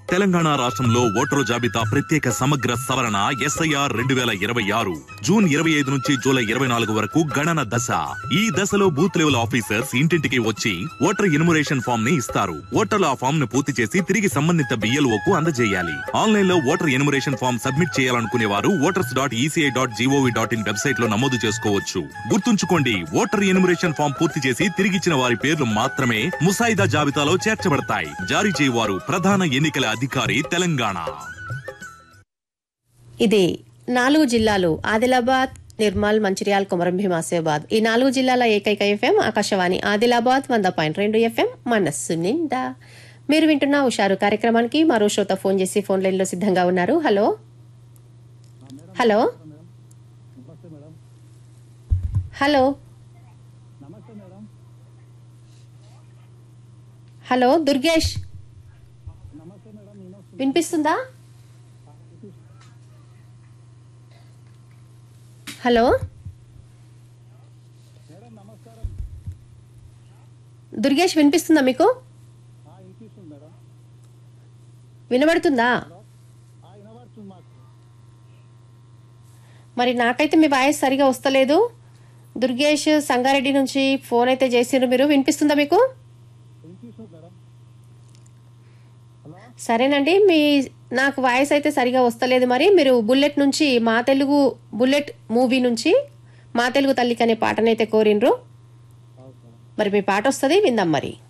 తెలంగాణ రాష్ట్రంలో ఓటరు జాబితా ప్రత్యేక సమగ్ర సవరణ ఎస్ఐఆర్ రెండు వేల ఇరవై ఆరు జూన్ ఇరవై ఐదు నుంచి జూలై ఇరవై నాలుగు వరకు గణన దశ ఈ దశలో బూత్ లెవెల్ ఆఫీసర్స్ ఇంటింటికి వచ్చి ఓటర్ ఎన్యుమరేషన్ ఫామ్ ని ఇస్తారు ఓటర్లు ఆ ఫామ్ ను పూర్తి చేసి తిరిగి సంబంధిత BLO కు అందజేయాలి ఆన్లైన్ లో ఓటర్ ఎన్యుమరేషన్ ఫామ్ సబ్మిట్ చేయాలనుకునే వారు voters dot ECI dot gov dot in website లో నమోదు చేసుకోవచ్చు గుర్తుంచుకోండి ఓటర్ ఎన్యుమరేషన్ ఫామ్ పూర్తి చేసి తిరిగిచ్చిన వారి పేర్లు మాత్రమే ముసాయిదా జాబితాలో చేర్చబడతాయి జారీ చేయవారు ప్రధాన ఎన్నికల అధికారి తెలంగాణ ఇది నాలుగు జిల్లాలు ఆదిలాబాద్ నిర్మల్ మంచిర్యాల్ కొమరం భీం ఆసిఫాబాద్ ఈ నాలుగు జిల్లాల ఏకైక ఎఫ్ఎం ఆకాశవాణి ఆదిలాబాద్ వంద పాయింట్ రెండు ఎఫ్ఎం మనస్సు నిండా మీరు వింటున్న హుషారు కార్యక్రమానికి మరో శ్రోత ఫోన్ చేసి ఫోన్ లైన్లో సిద్ధంగా ఉన్నారు hello hello hello hello Durgesh వినిపిస్తుందా హలో దుర్గేష్ వినిపిస్తుందా మీకు వినబడుతుందా మరి నాకైతే మీ వాయిస్ సరిగా వస్తలేదు దుర్గేష్ సంగారెడ్డి నుంచి ఫోన్ అయితే చేసిండ్రు మీరు వినిపిస్తుందా మీకు సరేనండి మీ నాకు వాయిస్ అయితే సరిగా వస్తలేదు మరి మీరు బుల్లెట్ నుంచి మా తెలుగు బుల్లెట్ మూవీ నుంచి మా తెలుగు తల్లికి అనే పాటనైతే కోరిండ్రు మరి మీ పాట వస్తుంది విందాం మరి